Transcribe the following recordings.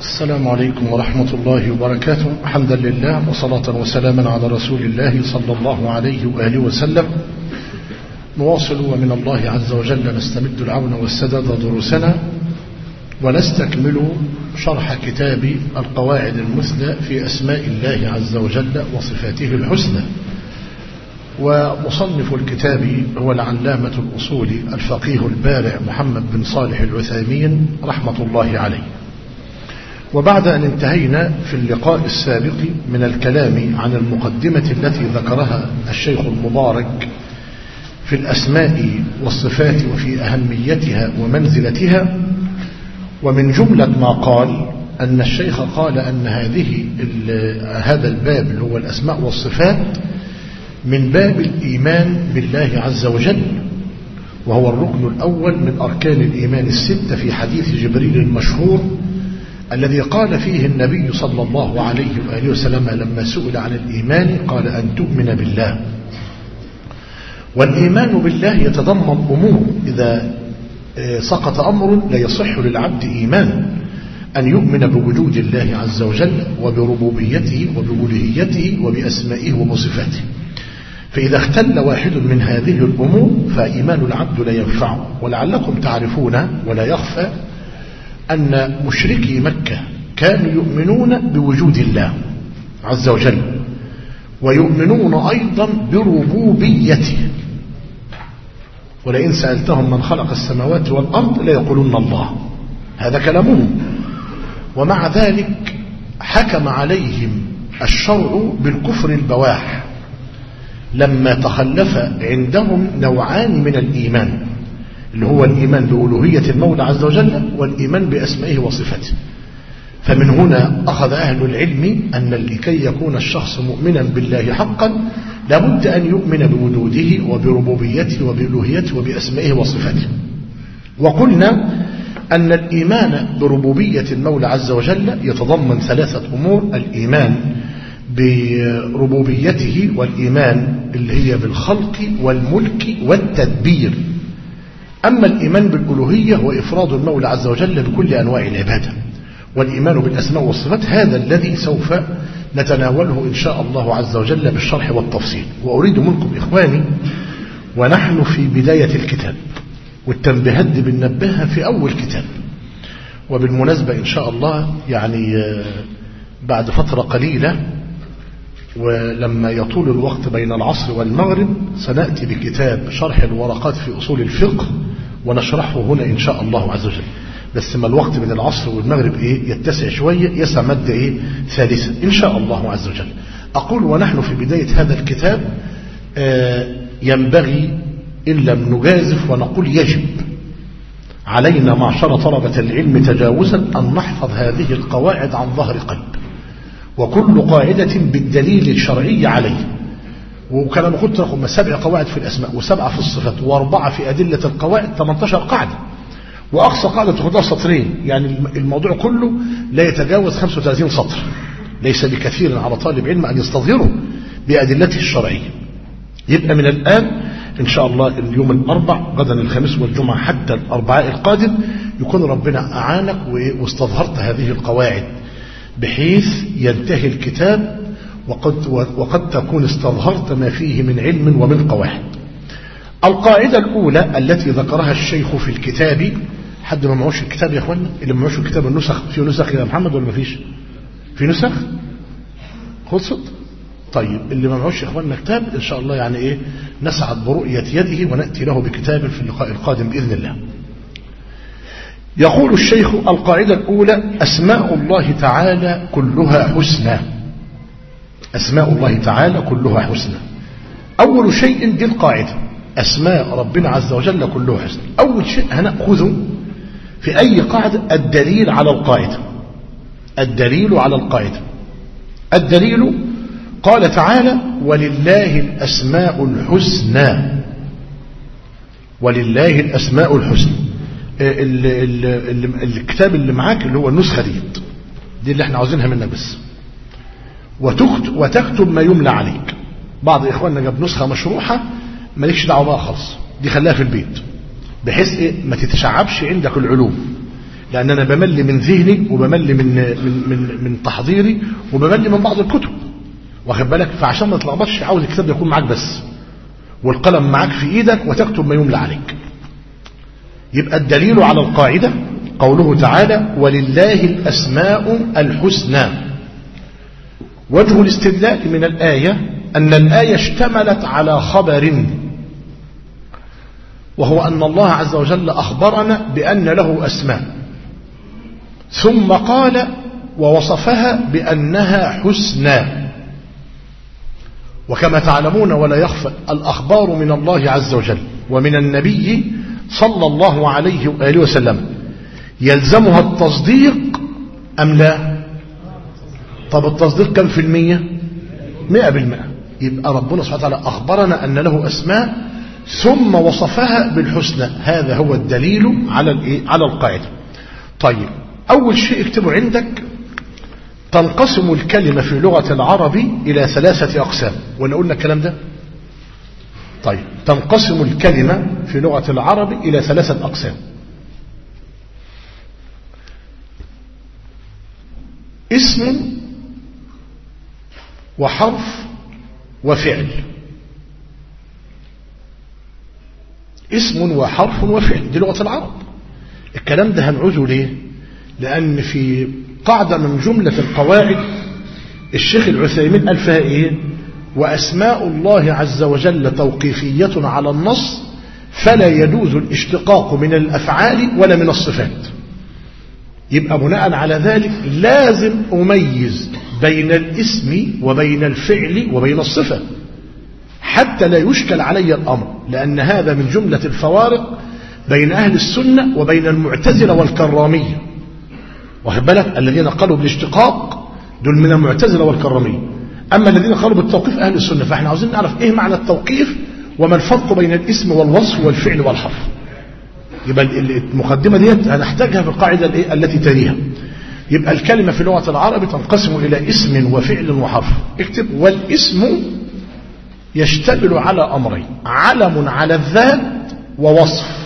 السلام عليكم ورحمة الله وبركاته حمدا لله وصلاة وسلاما على رسول الله صلى الله عليه وآله وسلم نواصل ومن الله عز وجل نستمد العون والسداد دروسنا ونستكمل شرح كتاب القواعد المثلى في أسماء الله عز وجل وصفاته الحسنى ومصنف الكتاب هو العلامة الأصول الفقيه البارع محمد بن صالح العثيمين رحمة الله عليه وبعد أن انتهينا في اللقاء السابق من الكلام عن المقدمة التي ذكرها الشيخ المبارك في الأسماء والصفات وفي أهميتها ومنزلتها ومن جملة ما قال أن الشيخ قال أن هذه هذا الباب اللي هو الأسماء والصفات من باب الإيمان بالله عز وجل وهو الركن الأول من أركان الإيمان الستة في حديث جبريل المشهور الذي قال فيه النبي صلى الله عليه وآله وسلم لما سئل عن الإيمان قال أن تؤمن بالله والإيمان بالله يتضمن أمور إذا سقط أمر لا يصح للعبد إيمان أن يؤمن بوجود الله عز وجل وبربوبيته وبألوهيته وبأسمائه وبصفاته فإذا اختل واحد من هذه الأمور فإيمان العبد لا ينفعه ولعلكم تعرفون ولا يخفى أن مشركي مكة كانوا يؤمنون بوجود الله عز وجل ويؤمنون أيضا بربوبيته ولئن سألتهم من خلق السماوات والأرض ليقولون الله هذا كلامهم ومع ذلك حكم عليهم الشرع بالكفر البواح لما تخلف عندهم نوعان من الإيمان اللي هو الإيمان بألوهية المولى عز وجل والإيمان بأسمائه وصفاته فمن هنا أخذ أهل العلم أن لكي يكون الشخص مؤمنا بالله حقا لابد أن يؤمن بوجوده وبربوبيته وبألوهيته وبأسمائه وصفاته وقلنا أن الإيمان بربوبية المولى عز وجل يتضمن ثلاثة أمور الإيمان بربوبيته والإيمان اللي هي بالخلق والملك والتدبير أما الإيمان بالألوهية هو إفراد المولى عز وجل بكل أنواع العبادة والإيمان بالأسماء والصفات هذا الذي سوف نتناوله إن شاء الله عز وجل بالشرح والتفصيل وأريد منكم إخواني ونحن في بداية الكتاب والتنبيهات دي بننبهها في أول كتاب وبالمناسبة إن شاء الله يعني بعد فترة قليلة ولما يطول الوقت بين العصر والمغرب سنأتي بكتاب شرح الورقات في أصول الفقه ونشرحه هنا إن شاء الله عز وجل بس ما الوقت بين العصر والمغرب إيه يتسع شوية يسع مادة إيه ثالثة إن شاء الله عز وجل أقول ونحن في بداية هذا الكتاب آه ينبغي إن لم نجازف ونقول يجب علينا معشر طلبة العلم تجاوزا أن نحفظ هذه القواعد عن ظهر قلب وكل قاعدة بالدليل الشرعي عليه وكان أنا قلت لكم سبع قواعد في الأسماء وسبعة في الصفات وأربعة في أدلة القواعد 18 قاعدة وأقصى قاعدة تاخدها سطرين يعني الموضوع كله لا يتجاوز 35 سطر ليس بكثير على طالب علم أن يستظهره بأدلته الشرعية يبقى من الآن إن شاء الله اليوم الأربع غدا الخميس والجمعة حتى الأربعاء القادم يكون ربنا أعانك واستظهرت هذه القواعد بحيث ينتهي الكتاب وقد, وقد تكون استظهرت ما فيه من علم ومن قواعد القاعدة الأولى التي ذكرها الشيخ في الكتاب حد ما معوش الكتاب يا أخوانا اللي ما معوش الكتاب النسخ في نسخ يا محمد ولا ما فيش في نسخ خلصت طيب اللي ما معوش يا اخواننا كتاب ان شاء الله يعني ايه نسعد برؤية يده ونأتي له بكتاب في اللقاء القادم بإذن الله يقول الشيخ القاعدة الأولى أسماء الله تعالى كلها حسنى أسماء الله تعالى كلها حسنى أول شيء دي القاعدة أسماء ربنا عز وجل كلها حسنى أول شيء هنأخذه في أي قاعدة الدليل على القاعدة الدليل على القاعدة الدليل قال تعالى ولله الأسماء الحسنى ولله الأسماء الحسنى ال ال ال الكتاب اللي معاك اللي هو النسخة دي دي اللي احنا عاوزينها منك بس وتكتب, وتكتب ما يملى عليك بعض إخواننا جاب نسخة مشروحة مالكش دعوة بقى خالص دي خليها في البيت بحيث ايه ما تتشعبش عندك العلوم لأن أنا بمل من ذهني وبمل من, من, من, من تحضيري وبمل من بعض الكتب واخد بالك فعشان ما تلخبطش عاوز الكتاب ده يكون معاك بس والقلم معاك في ايدك وتكتب ما يملى عليك يبقى الدليل على القاعدة قوله تعالى ولله الأسماء الحسنى وجه الاستدلال من الآية أن الآية اشتملت على خبر وهو أن الله عز وجل أخبرنا بأن له أسماء ثم قال ووصفها بأنها حسنى وكما تعلمون ولا يخفى الأخبار من الله عز وجل ومن النبي صلى الله عليه وآله وسلم يلزمها التصديق أم لا طب التصديق كم في المية مئة بالمئة يبقى ربنا سبحانه وتعالى أخبرنا أن له أسماء ثم وصفها بالحسنى هذا هو الدليل على الإيه؟ على القاعدة طيب أول شيء اكتبه عندك تنقسم الكلمة في لغة العرب إلى ثلاثة أقسام ولا قلنا الكلام ده طيب تنقسم الكلمة في لغة العرب إلى ثلاثة أقسام اسم وحرف وفعل اسم وحرف وفعل دي لغة العرب الكلام ده هنعوزه ليه لأن في قاعدة من جملة القواعد الشيخ العثيمين قال فيها إيه وأسماء الله عز وجل توقيفية على النص فلا يجوز الاشتقاق من الأفعال ولا من الصفات يبقى بناء على ذلك لازم أميز بين الاسم وبين الفعل وبين الصفة حتى لا يشكل علي الأمر لأن هذا من جملة الفوارق بين أهل السنة وبين المعتزلة والكرامية واخد بالك الذين قالوا بالاشتقاق دول من المعتزلة والكرامية أما الذين قالوا بالتوقيف أهل السنة فإحنا عاوزين نعرف إيه معنى التوقيف وما الفرق بين الاسم والوصف والفعل والحرف يبقى المقدمة ديت هنحتاجها في القاعدة التي تليها يبقى الكلمة في لغة العرب تنقسم إلى اسم وفعل وحرف اكتب والاسم يشتمل على أمرين علم على الذات ووصف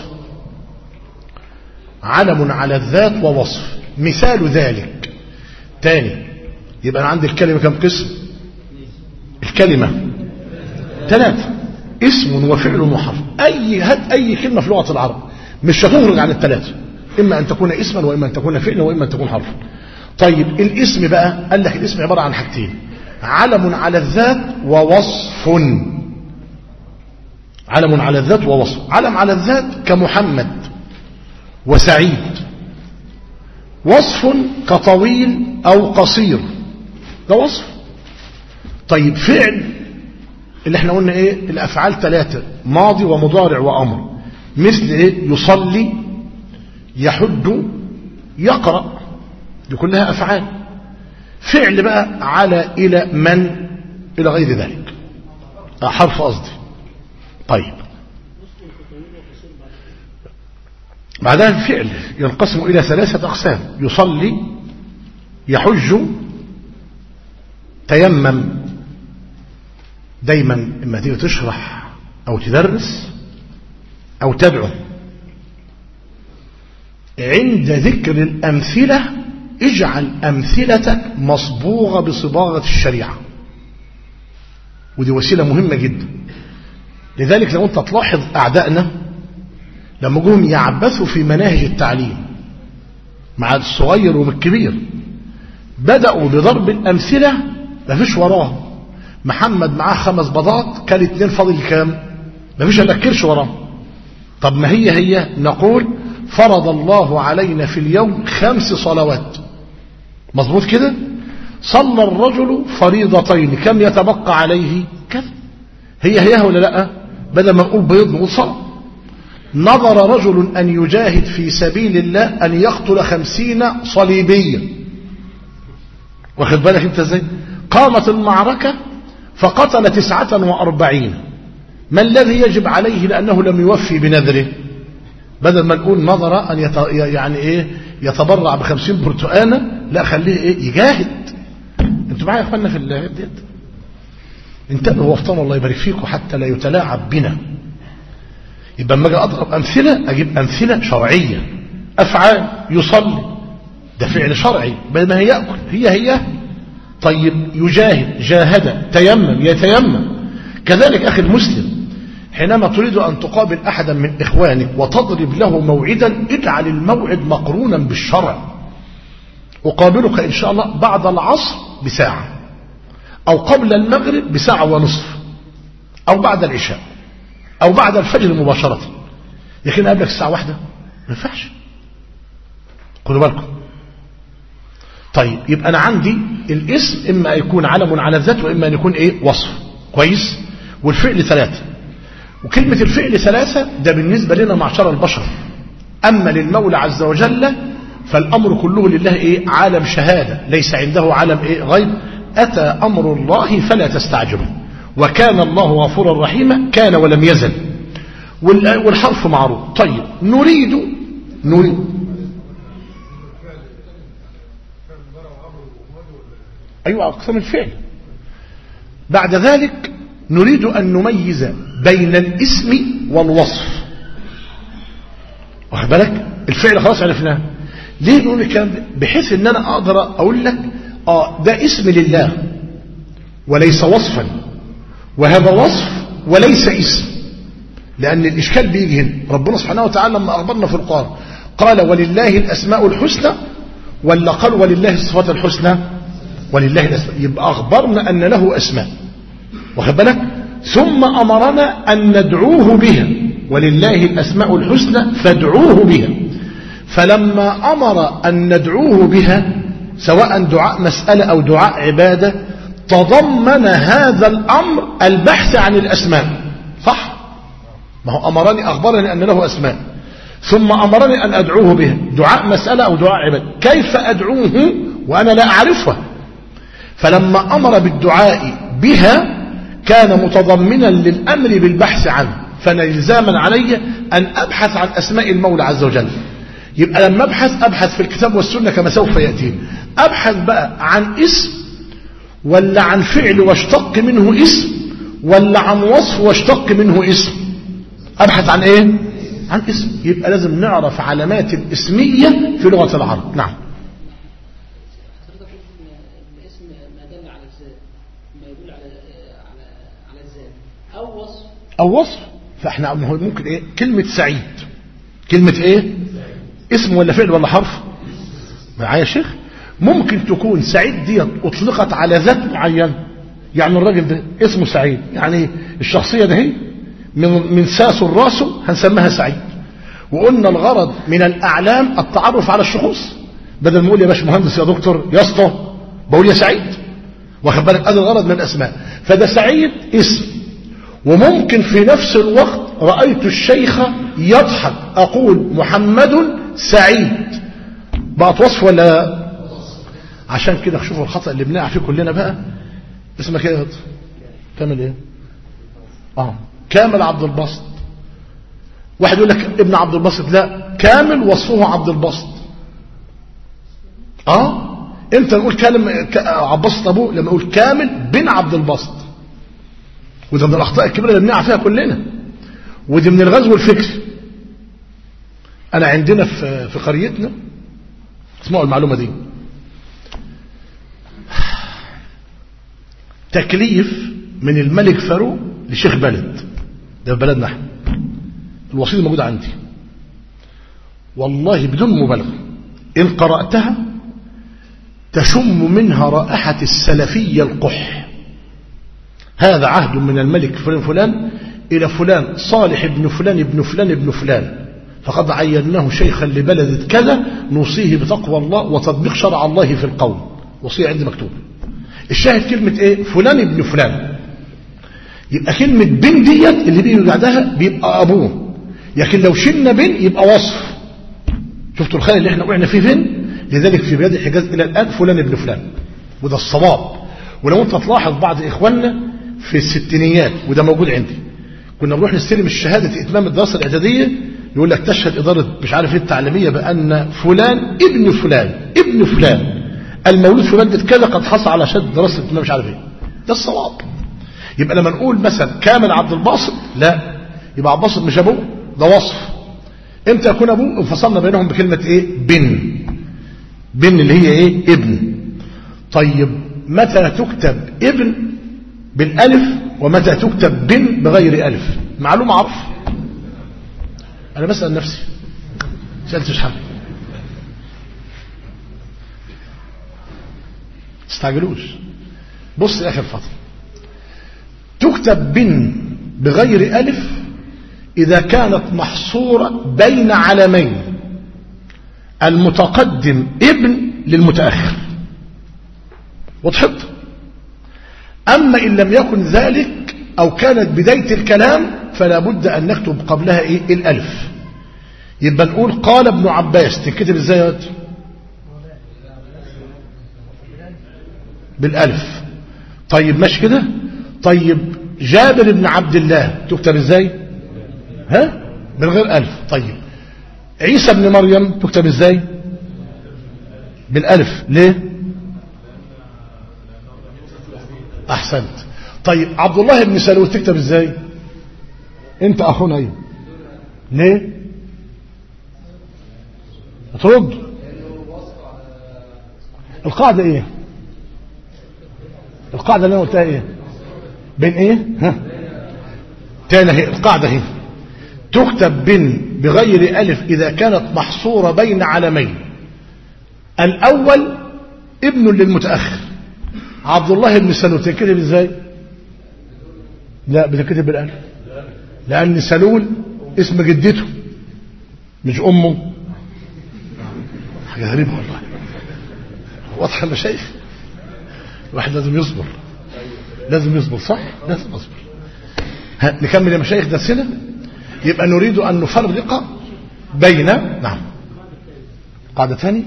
علم على الذات ووصف مثال ذلك تاني يبقى أنا عندي الكلمة كم قسم الكلمة ثلاثة اسم وفعل وحرف أي هات أي كلمة في لغة العرب مش هتخرج عن الثلاثة إما أن تكون اسما وإما أن تكون فعلا وإما أن تكون حرفا طيب الاسم بقى قال لك الاسم عبارة عن حاجتين علم على الذات ووصف علم على الذات ووصف علم على الذات كمحمد وسعيد وصف كطويل أو قصير ده وصف طيب فعل اللي احنا قلنا ايه الافعال ثلاثة ماضي ومضارع وامر مثل ايه يصلي يحج يقرأ دي كلها افعال فعل بقى على الى من الى غير ذلك حرف قصدي طيب بعدها الفعل ينقسم إلى ثلاثة أقسام يصلي يحج تيمم دايما لما تيجي تشرح أو تدرس أو تدعو عند ذكر الأمثلة اجعل أمثلتك مصبوغة بصباغة الشريعة ودي وسيلة مهمة جدا لذلك لو أنت تلاحظ أعدائنا لما جم يعبثوا في مناهج التعليم مع الصغير والكبير بدأوا بضرب الأمثلة ما فيش وراه محمد معاه خمس بضات كان اتنين فاضل كام ما فيش أذكرش وراه طب ما هي هي نقول فرض الله علينا في اليوم خمس صلوات مظبوط كده صلى الرجل فريضتين كم يتبقى عليه كذا هي هي ولا لا بدل ما نقول بيض نقول صلاه نظر رجل أن يجاهد في سبيل الله أن يقتل خمسين صليبيا واخد بالك انت ازاي قامت المعركة فقتل تسعة وأربعين ما الذي يجب عليه لأنه لم يوفي بنذره بدل ما نقول نظر أن يت... يعني إيه يتبرع بخمسين برتقانة لا خليه إيه يجاهد انتوا معايا يا اخوانا في الآيات ديت انتبهوا وافطنوا الله يبارك فيكم حتى لا يتلاعب بنا يبقى لما اجي اضرب امثله اجيب امثله شرعيه أفعال يصلي ده فعل شرعي ما هي يأكل هي هي طيب يجاهد جاهد تيمم يتيمم كذلك أخي المسلم حينما تريد أن تقابل أحدا من إخوانك وتضرب له موعدا اجعل الموعد مقرونا بالشرع أقابلك إن شاء الله بعد العصر بساعة أو قبل المغرب بساعة ونصف أو بعد العشاء أو بعد الفجر مباشرة لكن قبلك الساعة واحدة ما ينفعش خدوا بالكم طيب يبقى أنا عندي الاسم إما يكون علم على الذات وإما أن يكون إيه وصف كويس والفعل ثلاثة وكلمة الفعل ثلاثة ده بالنسبة لنا معشر البشر أما للمولى عز وجل فالأمر كله لله إيه عالم شهادة ليس عنده عالم إيه غيب أتى أمر الله فلا تستعجبه وكان الله غفورا رحيما كان ولم يزل والحرف معروف طيب نريد نريد أيوة أقسام الفعل بعد ذلك نريد أن نميز بين الاسم والوصف واخد بالك الفعل خلاص عرفناه ليه نقول الكلام ده بحيث ان انا اقدر اقول لك اه ده اسم لله وليس وصفا وهذا وصف وليس اسم لان الاشكال بيجي هنا ربنا سبحانه وتعالى لما اخبرنا في القران قال ولله الاسماء الحسنى ولا قال ولله الصفات الحسنى ولله الاسماء يبقى اخبرنا ان له اسماء واخد بالك ثم امرنا ان ندعوه بها ولله الاسماء الحسنى فادعوه بها فلما امر ان ندعوه بها سواء دعاء مساله او دعاء عباده تضمن هذا الامر البحث عن الاسماء صح ما هو امرني اخبرني ان له اسماء ثم امرني ان ادعوه بها دعاء مساله او دعاء عباده كيف ادعوه وانا لا اعرفها فلما امر بالدعاء بها كان متضمنا للأمر بالبحث عنه فلزاما علي أن أبحث عن أسماء المولى عز وجل يبقى لما أبحث أبحث في الكتاب والسنة كما سوف يأتي أبحث بقى عن اسم ولا عن فعل واشتق منه اسم ولا عن وصف واشتق منه اسم أبحث عن إيه عن اسم يبقى لازم نعرف علامات الاسمية في لغة العرب نعم أو وصف فإحنا ممكن إيه كلمة سعيد كلمة إيه اسم ولا فعل ولا حرف معايا يا شيخ ممكن تكون سعيد دي أطلقت على ذات معين يعني الراجل ده اسمه سعيد يعني الشخصية ده هي من من ساسه الراسه هنسميها سعيد وقلنا الغرض من الأعلام التعرف على الشخوص بدل ما اقول يا باشمهندس يا دكتور يا اسطى بقول يا سعيد واخد بالك ادي الغرض من الاسماء فده سعيد اسم وممكن في نفس الوقت رأيت الشيخ يضحك أقول محمد سعيد بقى وصف ولا عشان كده شوفوا الخطأ اللي بنقع فيه كلنا بقى اسمك ايه كامل ايه اه كامل عبد الباسط واحد يقول لك ابن عبد الباسط لا كامل وصفه عبد الباسط اه امتى نقول كلمة عبد الباسط ابوه لما نقول كامل بن عبد الباسط وده من الأخطاء الكبيرة اللي بنقع فيها كلنا ودي من الغزو الفكري أنا عندنا في في قريتنا اسمعوا المعلومة دي تكليف من الملك فاروق لشيخ بلد ده في بلدنا احنا الوصية موجودة عندي والله بدون مبالغة إن قرأتها تشم منها رائحة السلفية القح هذا عهد من الملك فلان فلان إلى فلان صالح ابن فلان ابن فلان ابن فلان فقد عيناه شيخا لبلد كذا نوصيه بتقوى الله وتطبيق شرع الله في القوم وصية عندي مكتوب الشاهد كلمة ايه فلان ابن فلان يبقى كلمة بن ديت اللي بيجي بعدها بيبقى أبوه لكن لو شلنا بن يبقى وصف شفتوا الخير اللي احنا وقعنا فيه فين لذلك في بلاد الحجاز إلى الآن فلان ابن فلان وده الصواب ولو انت تلاحظ بعض إخواننا في الستينيات وده موجود عندي كنا بنروح نستلم الشهادة إتمام الدراسة الإعدادية يقول لك تشهد إدارة مش عارف ايه التعليمية بأن فلان ابن فلان ابن فلان المولود في بلدة كذا قد حصل على شهادة دراسة إتمام مش عارف ايه ده الصواب يبقى لما نقول مثلا كامل عبد الباسط لا يبقى عبد الباسط مش أبوه ده وصف امتى يكون ابوه انفصلنا بينهم بكلمة ايه بن بن اللي هي ايه ابن طيب متى تكتب ابن بالالف ومتى تكتب بن بغير الف معلومة عرف انا بسأل نفسي سألتش حد استعجلوش بص يا اخي الفضل تكتب بن بغير ألف إذا كانت محصورة بين علمين المتقدم ابن للمتأخر وضحت أما إن لم يكن ذلك أو كانت بداية الكلام فلا بد أن نكتب قبلها إيه الألف يبقى نقول قال ابن عباس تنكتب ازاي يا بالألف طيب ماشي كده طيب جابر بن عبد الله تكتب ازاي ها من غير ألف طيب عيسى بن مريم تكتب ازاي بالألف ليه أحسنت طيب عبد الله بن سلول تكتب ازاي انت اخونا ايوه ليه ترد القاعدة ايه القاعدة اللي انا قلتها ايه بين ايه ها تاني هي القاعدة هي تكتب بن بغير ألف إذا كانت محصورة بين علمين الأول ابن للمتأخر عبد الله بن سلول تكتب ازاي لا بتكتب بالألف لأن سلول اسم جدته مش أمه حاجة غريبة والله واضحة المشايخ الواحد لازم يصبر لازم يصبر صح لازم يصبر نكمل يا مشايخ درسنا يبقى نريد أن نفرق بين نعم قاعدة ثاني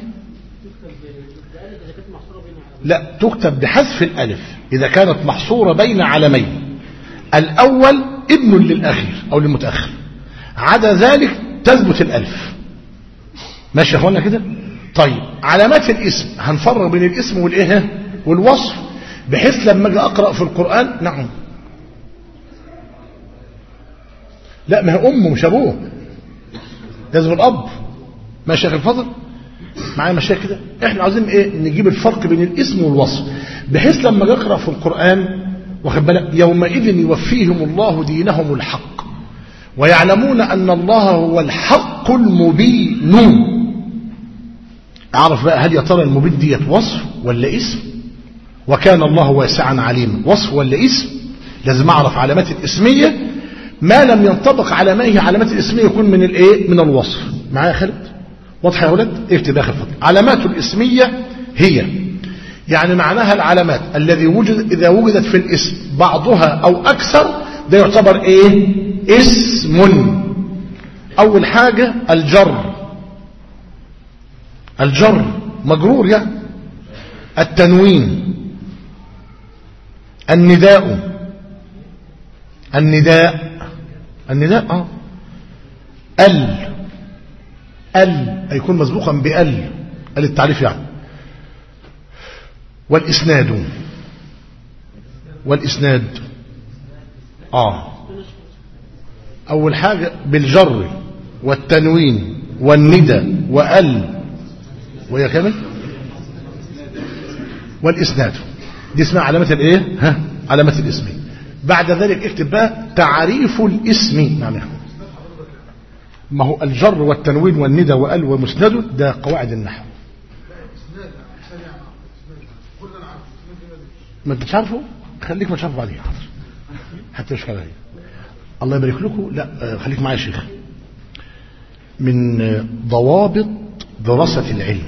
لا تكتب بحذف الألف إذا كانت محصورة بين علمين الأول ابن للأخير أو للمتأخر عدا ذلك تثبت الألف ماشي يا اخوانا كده طيب علامات الاسم هنفرق بين الاسم والايه والوصف بحيث لما اجي اقرا في القران نعم لا ما هي امه مش ابوه لازم الاب ماشي يا اخي الفضل معايا مشاكل كده احنا عايزين ايه نجيب الفرق بين الاسم والوصف بحيث لما اجي اقرا في القران واخد بالك يومئذ يوفيهم الله دينهم الحق ويعلمون ان الله هو الحق المبين اعرف بقى هل يا ترى المبين ديت وصف ولا اسم وكان الله واسعا عليما وصف ولا اسم لازم اعرف علامات الاسميه ما لم ينطبق على ما هي علامات الاسميه يكون من الايه من الوصف معايا خالد واضحه يا ولد اكتب اخر فضل علامات الاسميه هي يعني معناها العلامات الذي وجد اذا وجدت في الاسم بعضها او اكثر ده يعتبر ايه اسم اول حاجه الجر الجر مجرور يعني التنوين النداء النداء النداء اه ال ال هيكون مسبوقا بال ال التعريف يعني والاسناد والاسناد اه اول حاجه بالجر والتنوين والندى وال وهي كامل والإسناد دي اسمها علامة الايه ها علامة الاسم بعد ذلك اكتب بقى تعريف الاسم نعم يا ما هو الجر والتنوين والندى وال ومسند ده قواعد النحو ما انتش عارفه خليك مش عارفه بعدين حاضر حتى مش عليا الله يبارك لكم لا خليك معايا يا شيخ من ضوابط دراسة العلم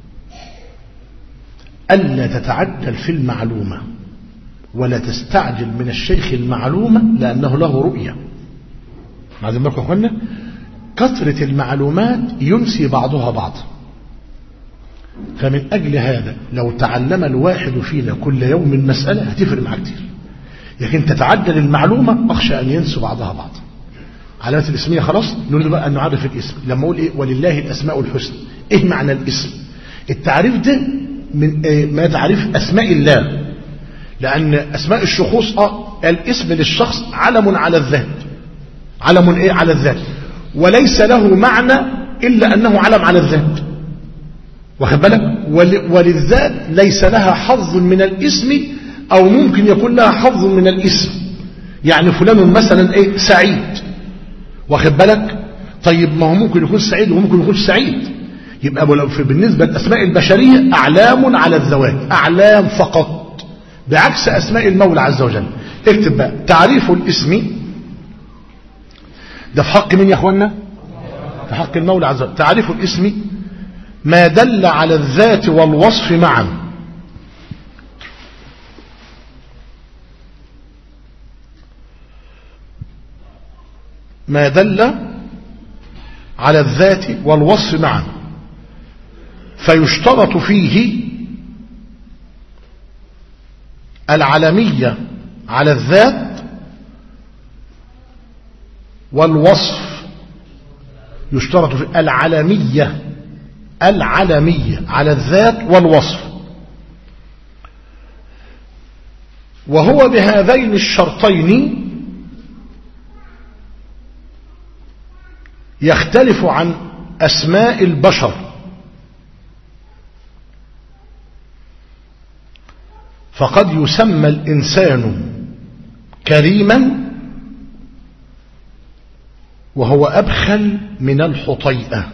ألا تتعجل في المعلومة ولا تستعجل من الشيخ المعلومة لأنه له رؤية عايزين بالكم أخوانا كثرة المعلومات ينسي بعضها بعضا فمن أجل هذا لو تعلم الواحد فينا كل يوم مسألة هتفرق معاه كتير لكن تتعجل المعلومة أخشى أن ينسوا بعضها بعضا علامات الاسمية خلاص نريد بقى أن نعرف الاسم لما أقول إيه ولله الأسماء الحسنى إيه معنى الاسم التعريف ده من إيه ما تعريف أسماء الله لأن أسماء الشخوص آه الاسم للشخص علم على الذات علم إيه على الذات وليس له معنى إلا أنه علم على الذات واخد بالك وللذات ليس لها حظ من الاسم أو ممكن يكون لها حظ من الاسم يعني فلان مثلا ايه سعيد واخد بالك طيب ما هو ممكن يكون سعيد وممكن يكون سعيد يبقى بالنسبة للأسماء البشرية أعلام على الذوات أعلام فقط بعكس أسماء المولى عز وجل اكتب بقى تعريف الاسم ده في حق مين يا اخوانا في حق المولى عز وجل تعريف الاسم ما دل على الذات والوصف معا ما دل على الذات والوصف معا فيشترط فيه العلمية على الذات والوصف يشترط في العلمية العلمية على الذات والوصف وهو بهذين الشرطين يختلف عن أسماء البشر فقد يسمى الإنسان كريما وهو أبخل من الحطيئة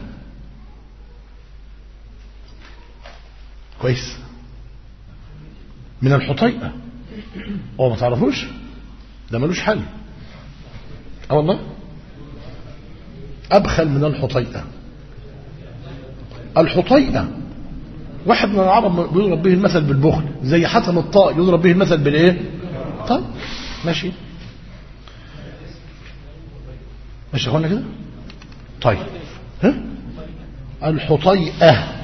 كويس من الحطيئة هو ما تعرفوش ده ملوش حل اه والله أبخل من الحطيئة الحطيئة واحد من العرب يضرب به المثل بالبخل زي حتم الطاء يضرب به المثل بالايه طيب ماشي ماشي اخوانا كده طيب ها الحطيئة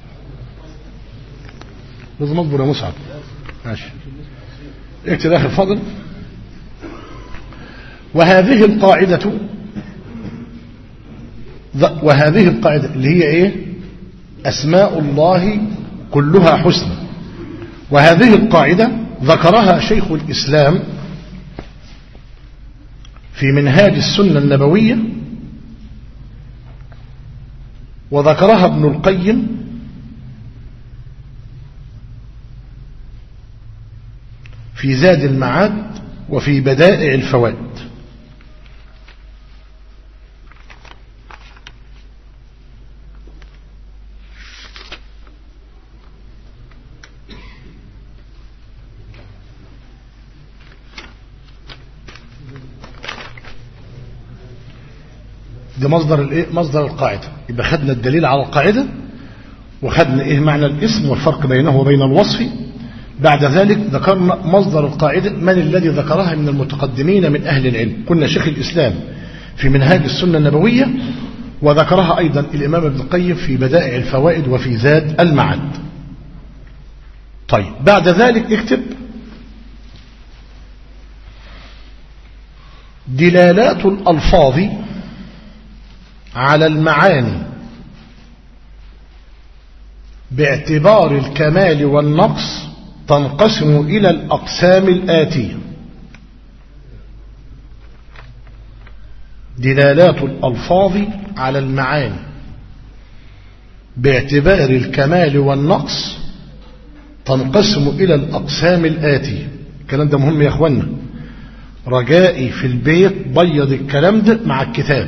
لازم اصبر يا مسعد ماشي اكتب اخر فضل وهذه القاعدة وهذه القاعدة اللي هي ايه اسماء الله كلها حسنى وهذه القاعدة ذكرها شيخ الإسلام في منهاج السنة النبوية وذكرها ابن القيم في زاد المعاد وفي بدائع الفوائد ده مصدر الايه مصدر القاعده يبقى خدنا الدليل على القاعده وخدنا ايه معنى الاسم والفرق بينه وبين الوصف بعد ذلك ذكرنا مصدر القاعده من الذي ذكرها من المتقدمين من اهل العلم قلنا شيخ الاسلام في منهاج السنه النبويه وذكرها ايضا الامام ابن القيم في بدائع الفوائد وفي زاد المعاد طيب بعد ذلك اكتب دلالات الالفاظ على المعاني باعتبار الكمال والنقص تنقسم إلى الأقسام الآتية دلالات الألفاظ على المعاني باعتبار الكمال والنقص تنقسم إلى الأقسام الآتية الكلام ده مهم يا أخوانا رجائي في البيت بيض الكلام ده مع الكتاب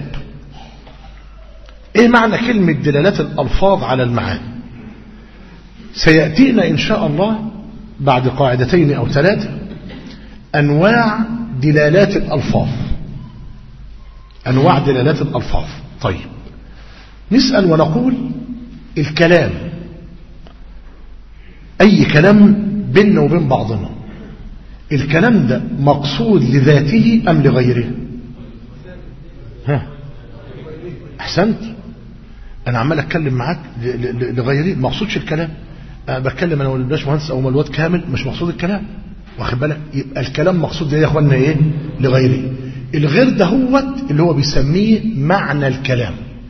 ايه معنى كلمة دلالات الألفاظ على المعاني سيأتينا إن شاء الله بعد قاعدتين أو ثلاثة أنواع دلالات الألفاظ أنواع دلالات الألفاظ طيب نسأل ونقول الكلام أي كلام بيننا وبين بعضنا الكلام ده مقصود لذاته أم لغيره ها أحسنت أنا عمال أتكلم معاك لغيري ما أقصدش الكلام أنا بتكلم أنا والباشمهندس أو الواد كامل مش مقصود الكلام واخد بالك يبقى الكلام مقصود يا إخواننا إيه لغيري الغير ده هو اللي هو بيسميه معنى الكلام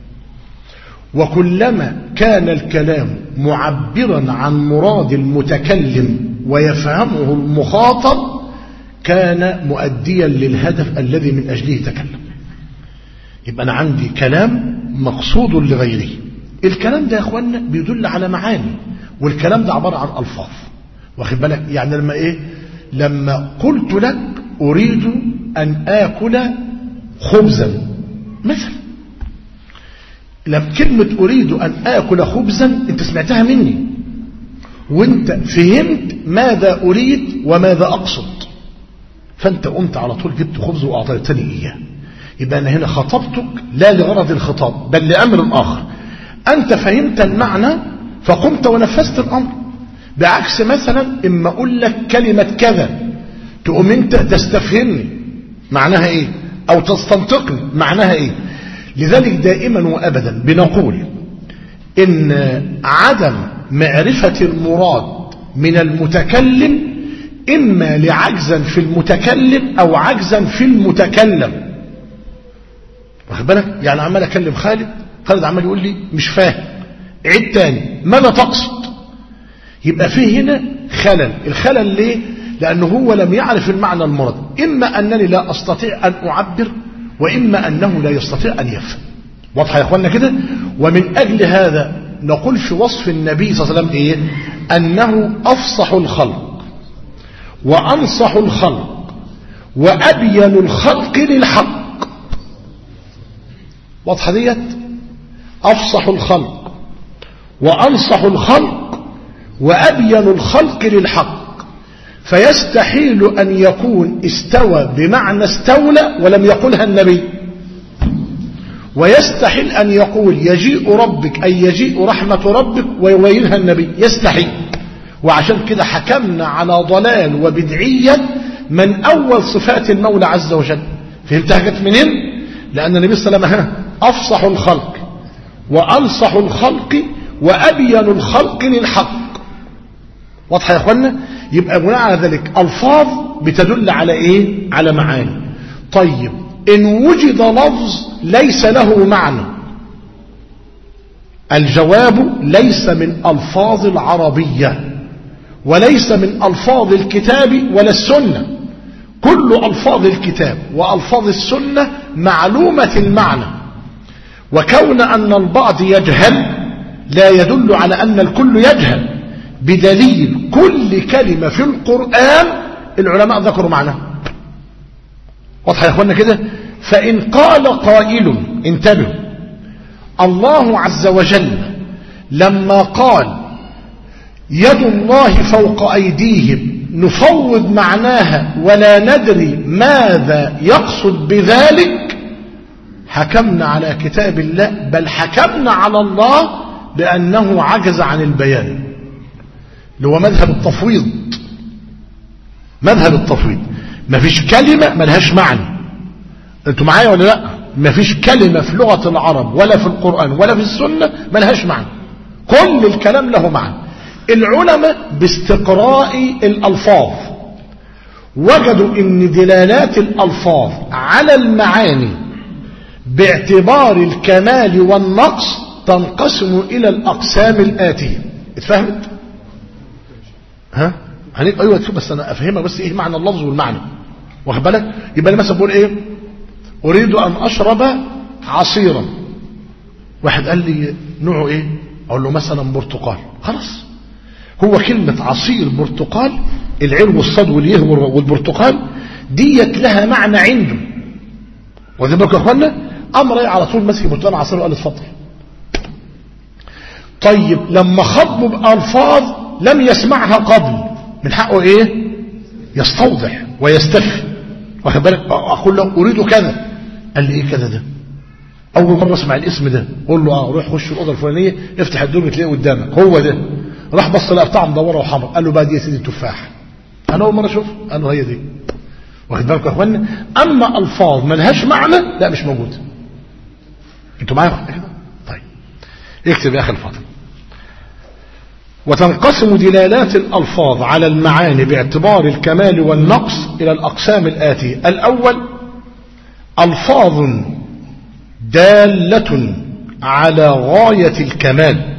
وكلما كان الكلام معبرا عن مراد المتكلم ويفهمه المخاطب كان مؤديا للهدف الذي من أجله تكلم يبقى أنا عندي كلام مقصود لغيره الكلام ده يا أخوانا بيدل على معاني والكلام ده عبارة عن ألفاظ واخد بالك يعني لما إيه لما قلت لك أريد أن آكل خبزا مثلا لما كلمة أريد أن آكل خبزا أنت سمعتها مني وانت فهمت ماذا أريد وماذا أقصد فانت قمت على طول جبت خبز وأعطيتني إياه يبقى أنا هنا خطبتك لا لغرض الخطاب بل لأمر آخر أنت فهمت المعنى فقمت ونفذت الأمر بعكس مثلا إما أقول لك كلمة كذا تقوم أنت تستفهمني معناها إيه أو تستنطقني معناها إيه لذلك دائما وأبدا بنقول إن عدم معرفة المراد من المتكلم إما لعجزا في المتكلم أو عجزا في المتكلم واخد بالك يعني عمال أكلم خالد خالد عمال يقول لي مش فاهم عيد تاني ماذا تقصد يبقى فيه هنا خلل الخلل ليه لأنه هو لم يعرف المعنى المراد إما أنني لا أستطيع أن أعبر وإما أنه لا يستطيع أن يفهم واضحة يا أخوانا كده ومن أجل هذا نقول في وصف النبي صلى الله عليه وسلم إيه أنه أفصح الخلق وأنصح الخلق وأبين الخلق للحق واضحة ديت أفصح الخلق وأنصح الخلق وأبين الخلق للحق فيستحيل أن يكون استوى بمعنى استولى ولم يقلها النبي ويستحيل أن يقول يجيء ربك أي يجيء رحمة ربك ويويلها النبي يستحيل وعشان كده حكمنا على ضلال وبدعية من أول صفات المولى عز وجل فهمتها جت منين لأن النبي صلى الله عليه وسلم أفصح الخلق وأنصح الخلق وأبين الخلق للحق واضحة يا أخوانا يبقى بناء على ذلك ألفاظ بتدل على إيه على معاني طيب إن وجد لفظ ليس له معنى الجواب ليس من ألفاظ العربية وليس من ألفاظ الكتاب ولا السنة كل ألفاظ الكتاب وألفاظ السنة معلومة المعنى وكون أن البعض يجهل لا يدل على أن الكل يجهل بدليل كل كلمة في القرآن العلماء ذكروا معناها واضح يا أخوانا كده فإن قال قائل انتبهوا الله عز وجل لما قال يد الله فوق أيديهم نفوض معناها ولا ندري ماذا يقصد بذلك حكمنا على كتاب الله بل حكمنا على الله بأنه عجز عن البيان اللي هو مذهب التفويض مذهب التفويض مفيش كلمة ملهاش معنى انتوا معايا ولا لا مفيش كلمة في لغة العرب ولا في القرآن ولا في السنة ملهاش معنى كل الكلام له معنى العلماء باستقراء الألفاظ وجدوا ان دلالات الألفاظ على المعاني باعتبار الكمال والنقص تنقسم إلى الأقسام الآتية اتفهمت؟ ها؟ هنبقى أيوة تشوف بس أنا أفهمك بس إيه معنى اللفظ والمعنى واخد بالك؟ يبقى أنا مثلا بقول إيه؟ أريد أن أشرب عصيرا واحد قال لي نوعه إيه؟ أقول له مثلا برتقال خلاص هو كلمة عصير برتقال العين والصاد واليه والبرتقال ديت لها معنى عنده واخد بالك يا اخوانا امر على طول ماسك برتقال عصير وقال اتفضل طيب لما خطبوا بألفاظ لم يسمعها قبل من حقه ايه يستوضح ويستفي واخد بالك اقول له اريد كذا قال لي ايه كذا ده اول مره اسمع الاسم ده قول له اه روح خش الاوضه الفلانيه افتح الدرج تلاقيه قدامك هو ده راح بص لقى بتاع مدوره وحمر قال له بقى دي يا سيدي التفاح انا اول مره اشوف قال له هي دي واخد بالك يا اخوانا اما الفاظ ملهاش معنى لا مش موجود انتوا معايا كده طيب اكتب يا اخي الفاضل وتنقسم دلالات الألفاظ على المعاني باعتبار الكمال والنقص إلى الأقسام الآتية الأول ألفاظ دالة على غاية الكمال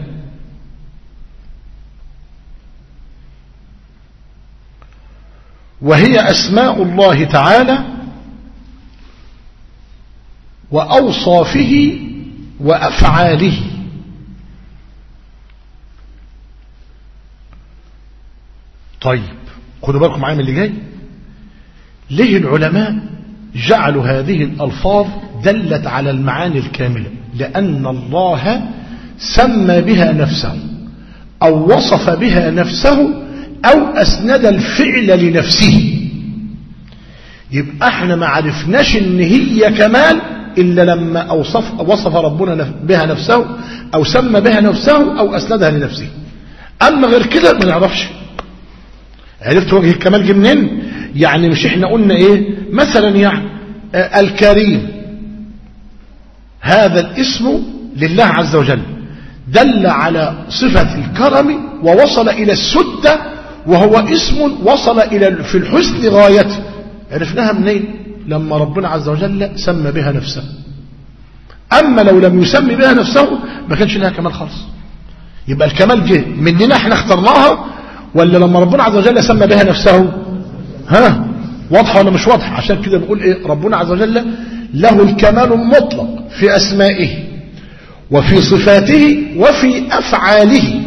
وهي أسماء الله تعالى وأوصافه وأفعاله طيب خدوا بالكم معايا من اللي جاي ليه العلماء جعلوا هذه الألفاظ دلت على المعاني الكاملة لأن الله سمى بها نفسه أو وصف بها نفسه أو أسند الفعل لنفسه يبقى احنا ما عرفناش ان هي كمال إلا لما أوصف وصف ربنا بها نفسه أو سمى بها نفسه أو أسندها لنفسه أما غير كده ما نعرفش عرفت وجه الكمال جه منين يعني مش احنا قلنا ايه مثلا يعني آه الكريم هذا الاسم لله عز وجل دل على صفة الكرم ووصل إلى السدة وهو اسم وصل إلى في الحسن غايته عرفناها منين لما ربنا عز وجل سمى بها نفسه أما لو لم يسمي بها نفسه ما كانش لها كمال خالص يبقى الكمال جه مننا احنا اخترناها ولا لما ربنا عز وجل سمى بها نفسه ها واضحة ولا مش واضحة عشان كده بنقول ايه ربنا عز وجل له الكمال المطلق في أسمائه وفي صفاته وفي أفعاله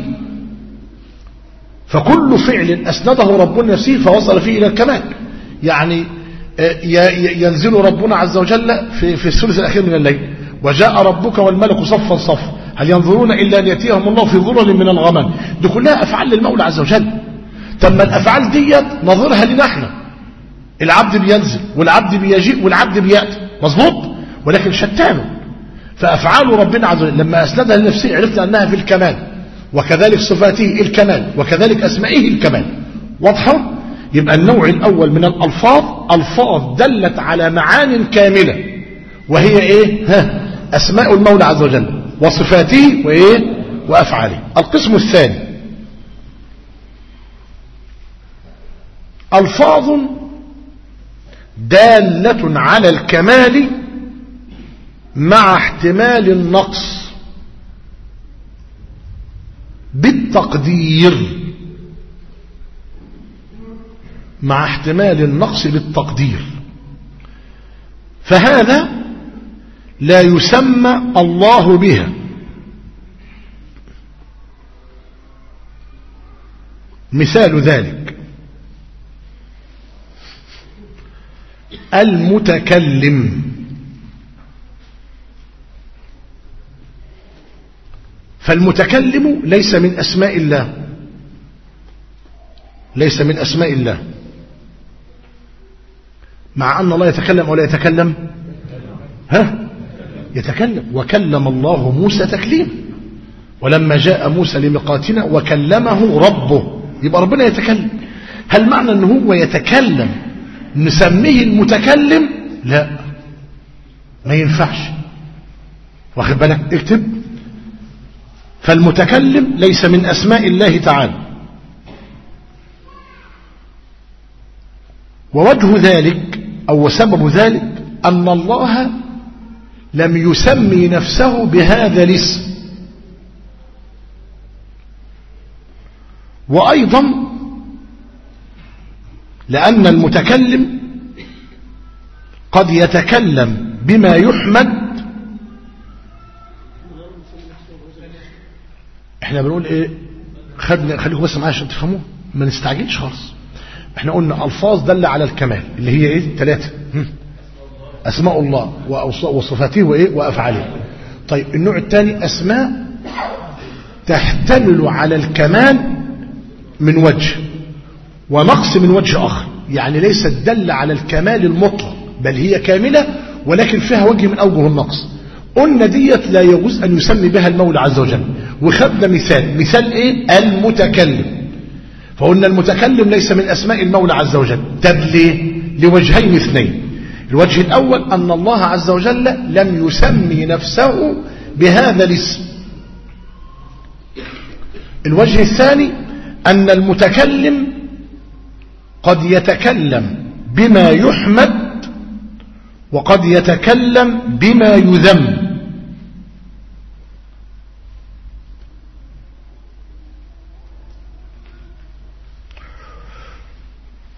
فكل فعل أسنده ربنا نفسه فوصل فيه إلى الكمال يعني ينزل ربنا عز وجل في, في الثلث الأخير من الليل وجاء ربك والملك صفا صفا هل ينظرون إلا أن يأتيهم الله في ظلل من الغمام دي كلها أفعال للمولى عز وجل تم الأفعال ديت نظرها لنا احنا العبد بينزل والعبد بيجيء والعبد بيأتي مظبوط ولكن شتان فأفعال ربنا عز وجل لما أسندها لنفسه عرفنا أنها في الكمال وكذلك صفاته الكمال وكذلك أسمائه الكمال واضحة يبقى النوع الأول من الألفاظ ألفاظ دلت على معان كاملة وهي إيه ها أسماء المولى عز وجل وصفاته وإيه وأفعاله القسم الثاني ألفاظ دالة على الكمال مع احتمال النقص بالتقدير مع احتمال النقص بالتقدير فهذا لا يسمى الله بها مثال ذلك المتكلم فالمتكلم ليس من أسماء الله ليس من أسماء الله مع أن الله يتكلم ولا يتكلم ها يتكلم وكلم الله موسى تكليم ولما جاء موسى لميقاتنا وكلمه ربه يبقى ربنا يتكلم هل معنى أنه هو يتكلم نسميه المتكلم لا ما ينفعش واخد بالك اكتب فالمتكلم ليس من أسماء الله تعالى ووجه ذلك أو سبب ذلك أن الله لم يسمي نفسه بهذا الاسم وأيضا لأن المتكلم قد يتكلم بما يحمد احنا بنقول ايه خدنا خليكم بس معايا عشان تفهموا ما نستعجلش خالص احنا قلنا الفاظ دل على الكمال اللي هي ايه ثلاثه اسماء الله وصفاته وايه وافعاله طيب النوع الثاني اسماء تحتمل على الكمال من وجه ونقص من وجه اخر يعني ليست دل على الكمال المطلق بل هي كامله ولكن فيها وجه من اوجه النقص قلنا ديت لا يجوز أن يسمي بها المولى عز وجل وخدنا مثال مثال إيه المتكلم فقلنا المتكلم ليس من أسماء المولى عز وجل طب ليه لوجهين اثنين الوجه الأول أن الله عز وجل لم يسمي نفسه بهذا الاسم الوجه الثاني أن المتكلم قد يتكلم بما يحمد وقد يتكلم بما يذم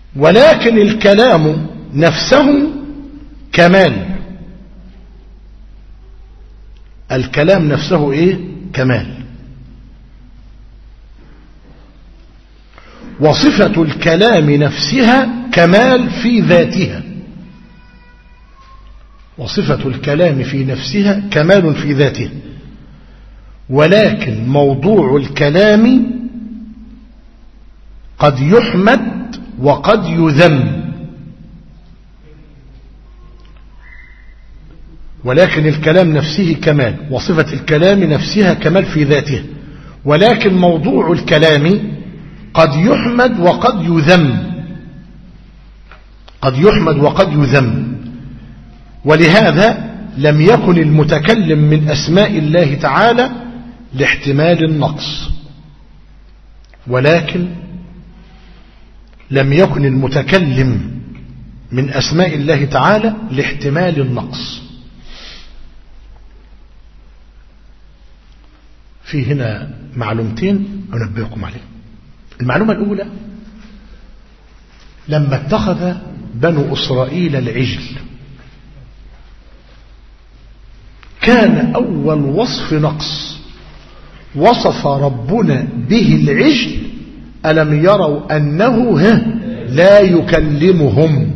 ولكن الكلام نفسه كمال الكلام نفسه ايه كمال وصفة الكلام نفسها كمال في ذاتها وصفة الكلام في نفسها كمال في ذاته ولكن موضوع الكلام قد يحمد وقد يذم ولكن الكلام نفسه كمال وصفة الكلام نفسها كمال في ذاته ولكن موضوع الكلام قد يحمد وقد يذم قد يحمد وقد يذم ولهذا لم يكن المتكلم من أسماء الله تعالى لاحتمال النقص ولكن لم يكن المتكلم من أسماء الله تعالى لاحتمال النقص في هنا معلومتين أنبئكم عليه المعلومة الأولى لما اتخذ بنو إسرائيل العجل كان أول وصف نقص وصف ربنا به العجل ألم يروا أنه لا يكلمهم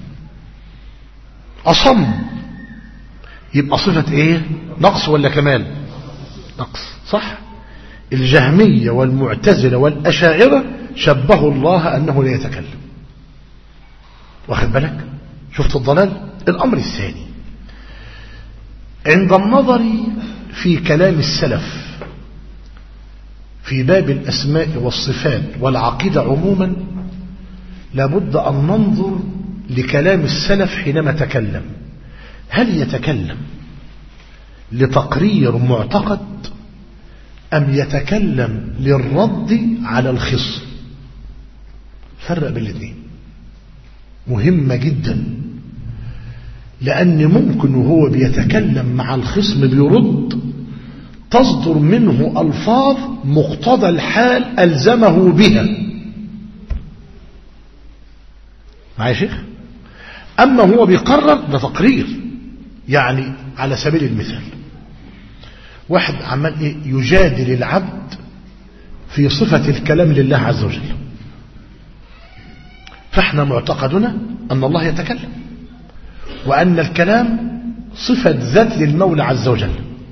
أصم يبقى صفة ايه نقص ولا كمال نقص صح الجهمية والمعتزلة والأشاعرة شبهوا الله أنه لا يتكلم واخد بالك شفت الضلال الأمر الثاني عند النظر في كلام السلف في باب الأسماء والصفات والعقيدة عموما لابد أن ننظر لكلام السلف حينما تكلم هل يتكلم لتقرير معتقد أم يتكلم للرد على الخصم فرق بين الاثنين مهمة جدا لأن ممكن وهو بيتكلم مع الخصم بيرد تصدر منه ألفاظ مقتضى الحال ألزمه بها معايا شيخ أما هو بيقرر ده تقرير يعني على سبيل المثال واحد عمال إيه يجادل العبد في صفة الكلام لله عز وجل فاحنا معتقدنا أن الله يتكلم وأن الكلام صفة ذات للمولى عز وجل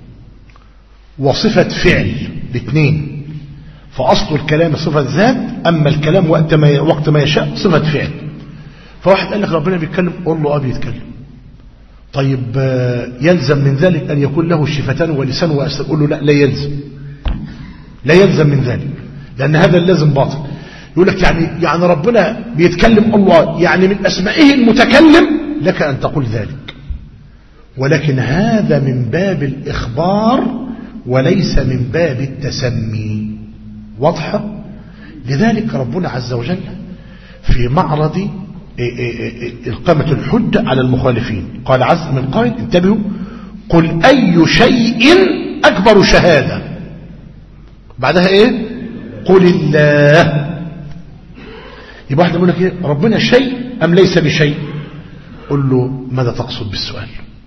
وصفة فعل الاثنين فأصل الكلام صفة ذات أما الكلام وقت ما وقت ما يشاء صفة فعل فواحد قال لك ربنا بيتكلم قول له اه بيتكلم طيب يلزم من ذلك أن يكون له شفتان ولسان وأسر قول له لا لا يلزم لا يلزم من ذلك لأن هذا اللازم باطل يقول لك يعني يعني ربنا بيتكلم الله يعني من أسمائه المتكلم لك أن تقول ذلك ولكن هذا من باب الإخبار وليس من باب التسمي واضحة لذلك ربنا عز وجل في معرض إقامة الحجة على المخالفين قال عز من قائل انتبهوا قل أي شيء أكبر شهادة بعدها إيه قل الله يبقى واحد يقول لك إيه ربنا شيء أم ليس بشيء قل له ماذا تقصد بالسؤال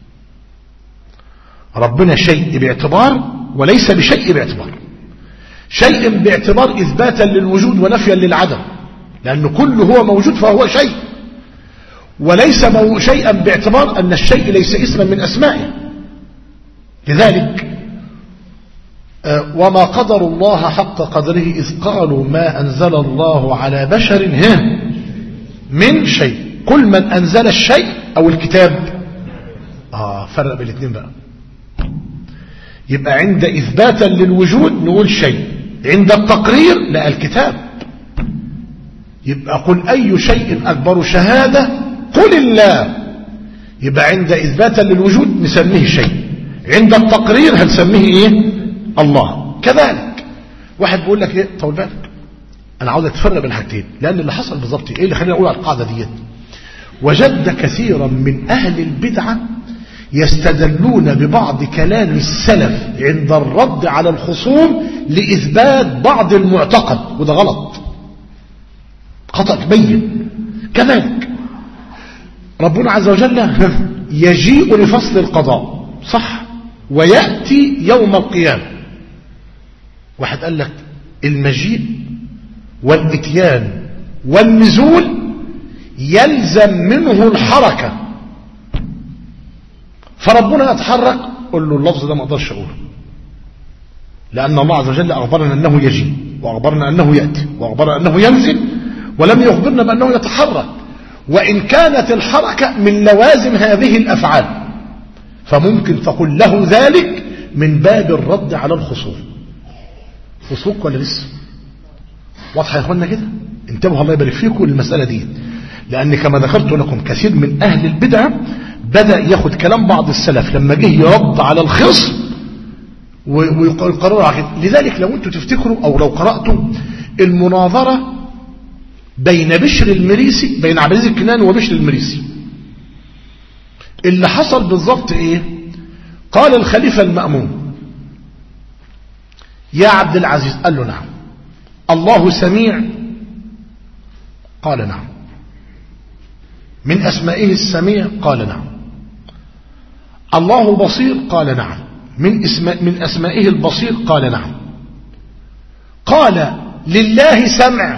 ربنا شيء باعتبار وليس بشيء باعتبار شيء باعتبار إثباتا للوجود ونفيا للعدم لأن كل هو موجود فهو شيء وليس شيئا باعتبار أن الشيء ليس اسما من أسمائه لذلك وما قدر الله حق قدره إذ قالوا ما أنزل الله على بشر من شيء كل من أنزل الشيء أو الكتاب آه فرق بين الاثنين بقى يبقى عند إثباتا للوجود نقول شيء عند التقرير لا الكتاب يبقى قل أي شيء أكبر شهادة قل الله يبقى عند إثباتا للوجود نسميه شيء عند التقرير هنسميه إيه الله كذلك واحد بيقول لك إيه طول بالك أنا عاوز أتفرق بين حاجتين لأن اللي حصل بالظبط إيه اللي خلينا أقول على القاعدة ديت وجد كثيرا من أهل البدعة يستدلون ببعض كلام السلف عند الرد على الخصوم لإثبات بعض المعتقد وده غلط خطأ تبين كذلك ربنا عز وجل يجيء لفصل القضاء صح ويأتي يوم القيامة واحد قال لك المجيء والاتيان والنزول يلزم منه الحركة فربنا يتحرك قل له اللفظ ده ما اقدرش اقوله لأن الله عز وجل أخبرنا أنه يجي وأخبرنا أنه يأتي وأخبرنا أنه ينزل ولم يخبرنا بأنه يتحرك وإن كانت الحركة من لوازم هذه الأفعال فممكن تقول له ذلك من باب الرد على الخصوم خصوك ولا لسه واضحة يا اخوانا كده انتبهوا الله يبارك فيكم للمسألة دي لأن كما ذكرت لكم كثير من أهل البدع بدأ ياخد كلام بعض السلف لما جه يرد على الخصم ويقرروا عقيد لذلك لو انتم تفتكروا أو لو قرأتوا المناظرة بين بشر المريسي بين عبد العزيز الكناني وبشر المريسي اللي حصل بالضبط ايه قال الخليفة المأمون يا عبد العزيز قال له نعم الله سميع قال نعم من أسمائه السميع قال نعم الله بصير قال نعم من, اسم من أسمائه البصير قال نعم قال لله سمع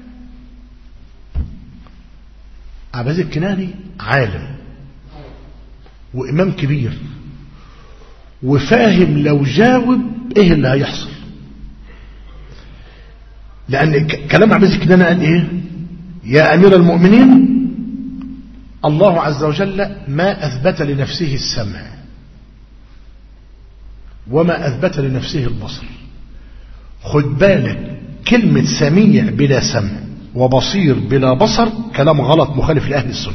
عباز الكناني عالم وإمام كبير وفاهم لو جاوب ايه اللي هيحصل لأن كلام عباس الكناني قال ايه يا أمير المؤمنين الله عز وجل ما أثبت لنفسه السمع وما أثبت لنفسه البصر خد بالك كلمة سميع بلا سمع وبصير بلا بصر كلام غلط مخالف لأهل السنة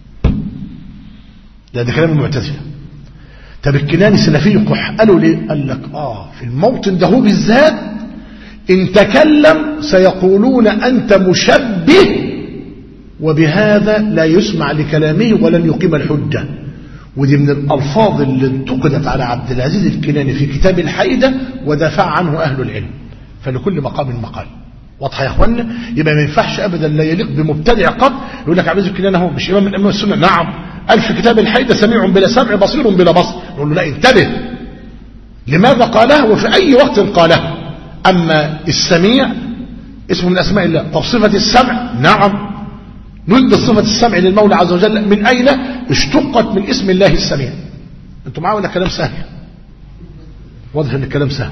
ده ده كلام المعتزلة طب الكناني سلفي قح قالوا ليه قال لك آه في الموطن ده هو بالذات إن تكلم سيقولون أنت مشبه وبهذا لا يسمع لكلامه ولن يقيم الحجة ودي من الألفاظ اللي انتقدت على عبد العزيز الكناني في كتاب الحيدة ودافع عنه أهل العلم فلكل مقام مقال واضحه يا اخوانا يبقى ما ينفعش ابدا لا يليق بمبتدع قط يقول لك عبد العزيز الكناني هو مش امام من ائمه السنه نعم قال في كتاب الحيدة سميع بلا سمع بصير بلا بصر نقول له لا انتبه لماذا قاله وفي أي وقت قاله أما السميع اسمه من أسماء الله طب صفة السمع نعم نثبت صفة السمع للمولى عز وجل من أين اشتقت من اسم الله السميع انتوا معايا ولا كلام سهل واضح ان الكلام سهل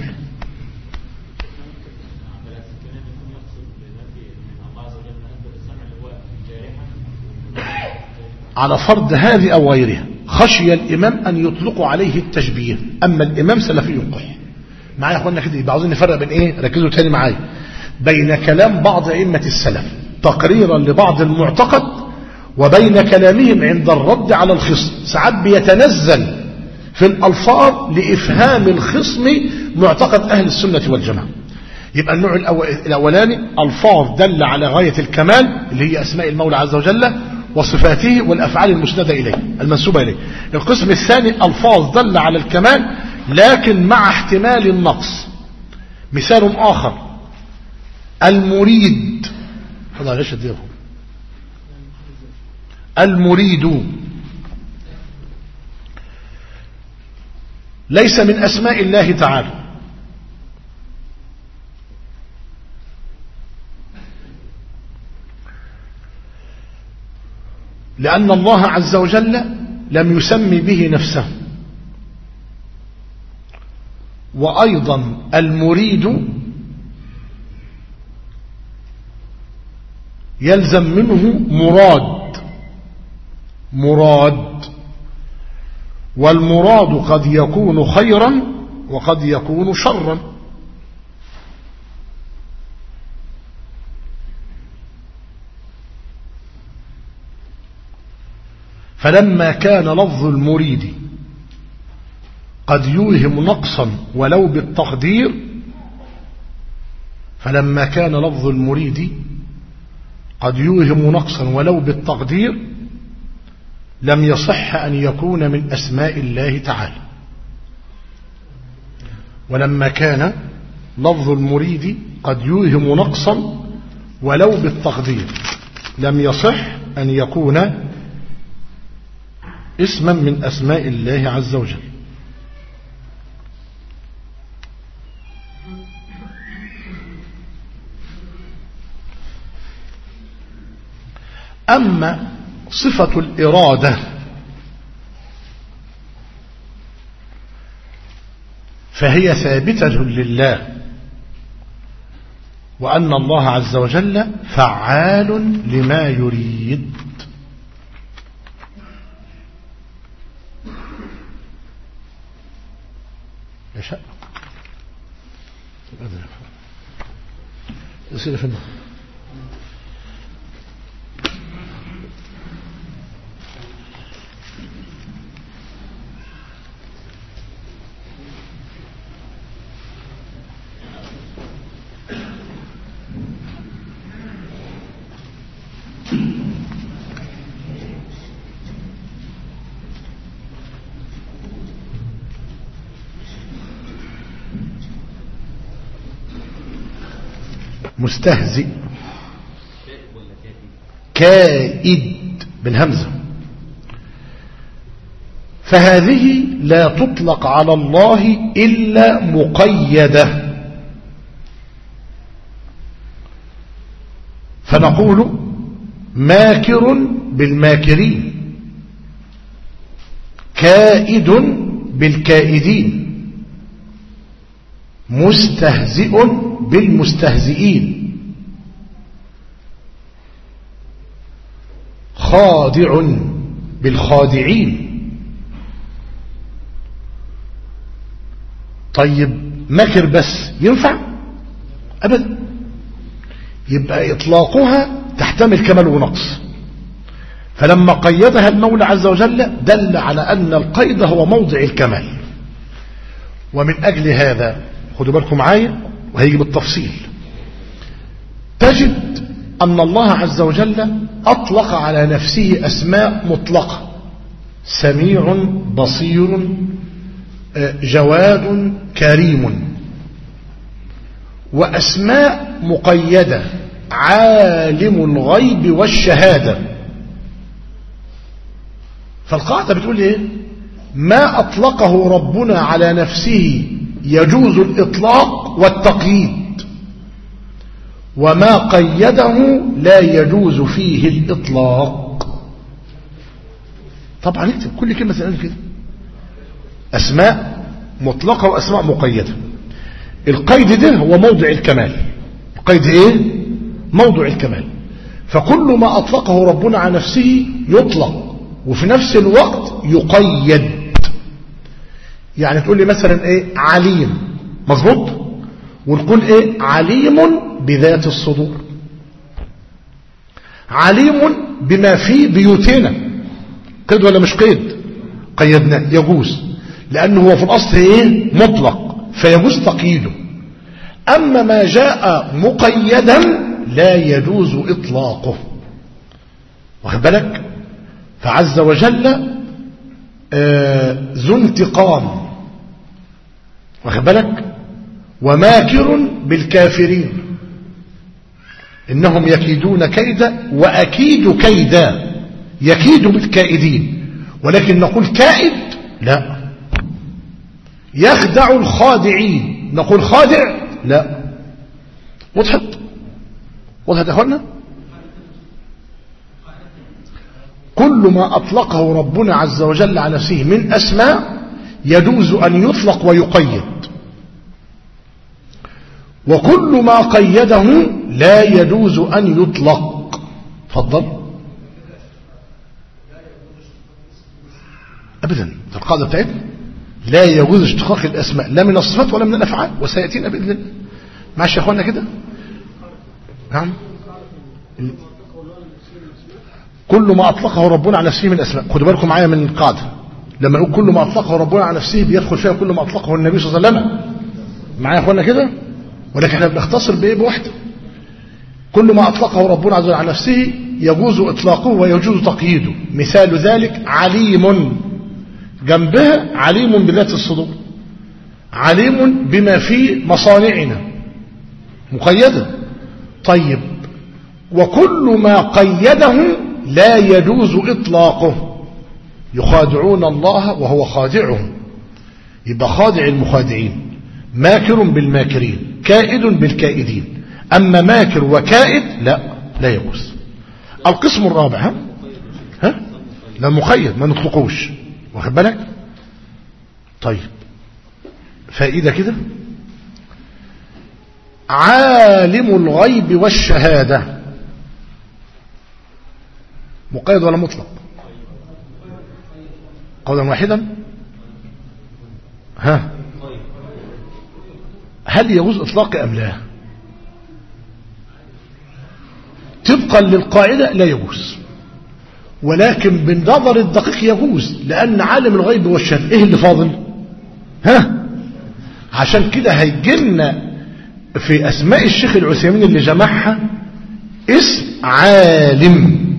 على فرض هذه أو غيرها خشي الإمام أن يطلقوا عليه التشبيه أما الإمام سلفي قح معايا يا أخوانا كده يبقى عاوزين نفرق بين إيه ركزوا تاني معايا بين كلام بعض أئمة السلف تقريرا لبعض المعتقد وبين كلامهم عند الرد على الخصم ساعات بيتنزل في الألفاظ لإفهام الخصم معتقد أهل السنة والجماعة يبقى النوع الأولاني ألفاظ دل على غاية الكمال اللي هي أسماء المولى عز وجل وصفاته والأفعال المسندة إليه المنسوبة إليه القسم الثاني ألفاظ دل على الكمال لكن مع احتمال النقص مثال آخر المريد هذا ليش أديه المريد ليس من أسماء الله تعالى لأن الله عز وجل لم يسمي به نفسه وأيضا المريد يلزم منه مراد مراد والمراد قد يكون خيرا وقد يكون شرا فلما كان لفظ المريد قد يوهم نقصا ولو بالتقدير فلما كان لفظ المريد قد يوهم نقصا ولو بالتقدير لم يصح أن يكون من أسماء الله تعالى ولما كان لفظ المريد قد يوهم نقصا ولو بالتقدير لم يصح أن يكون اسما من أسماء الله عز وجل أما صفة الإرادة فهي ثابتة لله وأن الله عز وجل فعال لما يريد يشاء يصير في مستهزئ كائد بالهمزة فهذه لا تطلق على الله إلا مقيدة فنقول ماكر بالماكرين كائد بالكائدين مستهزئ بالمستهزئين خادع بالخادعين طيب مكر بس ينفع أبدا يبقى إطلاقها تحتمل كمال ونقص فلما قيدها المولى عز وجل دل على أن القيد هو موضع الكمال ومن أجل هذا خدوا بالكم معايا وهيجي بالتفصيل تجد أن الله عز وجل أطلق على نفسه أسماء مطلقة سميع بصير جواد كريم وأسماء مقيدة عالم الغيب والشهادة فالقاعدة بتقول ايه ما أطلقه ربنا على نفسه يجوز الإطلاق والتقييد وما قيده لا يجوز فيه الإطلاق طبعا اكتب كل كلمة سألت كده أسماء مطلقة وأسماء مقيدة القيد ده هو موضع الكمال القيد ايه موضع الكمال فكل ما أطلقه ربنا على نفسه يطلق وفي نفس الوقت يقيد يعني تقول لي مثلا ايه عليم مظبوط ونقول ايه عليم بذات الصدور عليم بما في بيوتنا قيد ولا مش قيد قيدناه يجوز لانه هو في الاصل ايه مطلق فيجوز تقييده اما ما جاء مقيدا لا يجوز اطلاقه واخد بالك فعز وجل آه ذو انتقام واخد بالك وماكر بالكافرين إنهم يكيدون كيدا وأكيد كيدا يكيد بالكائدين ولكن نقول كائد لا يخدع الخادعين نقول خادع لا وضحت وضحت يا أخوانا كل ما أطلقه ربنا عز وجل على نفسه من أسماء يجوز أن يطلق ويقيد وكل ما قيده لا يجوز أن يطلق فضل أبدا القاعدة بتاعتنا لا يجوز اشتقاق الأسماء لا من الصفات ولا من الأفعال وسيأتينا بإذن الله ماشي يا أخوانا كده نعم كل ما أطلقه ربنا على نفسه من الأسماء خدوا بالكم معايا من القاعدة لما نقول كل ما أطلقه ربنا على نفسه بيدخل فيها كل ما أطلقه النبي صلى الله عليه وسلم معايا يا أخوانا كده ولكن احنا بنختصر بإيه بوحده كل ما أطلقه ربنا عز وجل على نفسه يجوز إطلاقه ويجوز تقييده مثال ذلك عليم جنبها عليم بذات الصدور عليم بما في مصانعنا مقيدة طيب وكل ما قيده لا يجوز إطلاقه يخادعون الله وهو خادعهم يبقى خادع المخادعين ماكر بالماكرين كائد بالكائدين أما ماكر وكائد لا لا يجوز القسم الرابع ها ها لا مقيد ما نطلقوش واخد بالك طيب فائدة كده عالم الغيب والشهادة مقيد ولا مطلق قولا واحدا ها هل يجوز اطلاق ام لا طبقا للقاعدة لا يجوز ولكن بالنظر الدقيق يجوز لأن عالم الغيب والشهادة إيه اللي فاضل ها عشان كده هيجيلنا في أسماء الشيخ العثيمين اللي جمعها اسم عالم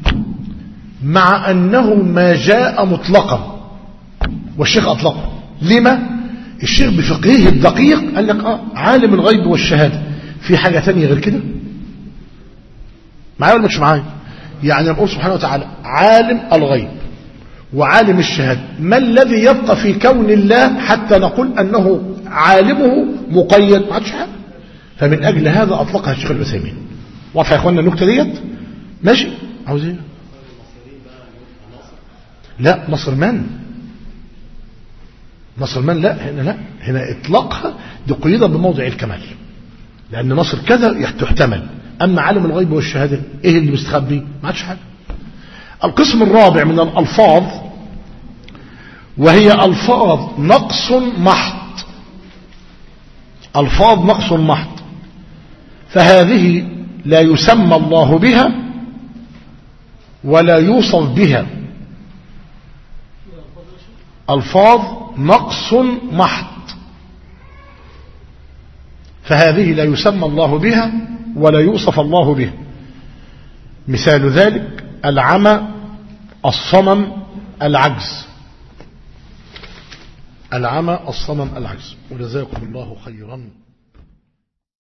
مع أنه ما جاء مطلقا والشيخ أطلقه لما الشيخ بفقهه الدقيق قال لك آه عالم الغيب والشهادة في حاجة تانية غير كده معايا ولا مش معايا يعني نقول سبحانه وتعالى عالم الغيب وعالم الشهادة ما الذي يبقى في كون الله حتى نقول أنه عالمه مقيد ما عادش حاجة فمن أجل هذا أطلقها الشيخ العثيمين واضح يا إخواننا النكتة ديت ماشي عاوز ايه لا نصر من نصر من لا هنا لا هنا إطلاقها دي قيدة بموضع الكمال لأن نصر كذا تحتمل أما عالم الغيب والشهادة إيه اللي مستخبي ما عادش حاجة القسم الرابع من الألفاظ وهي ألفاظ نقص محض ألفاظ نقص محض فهذه لا يسمى الله بها ولا يوصف بها ألفاظ نقص محض فهذه لا يسمى الله بها ولا يوصف الله به مثال ذلك العمى الصمم العجز العمى الصمم العجز وجزاكم الله خيرا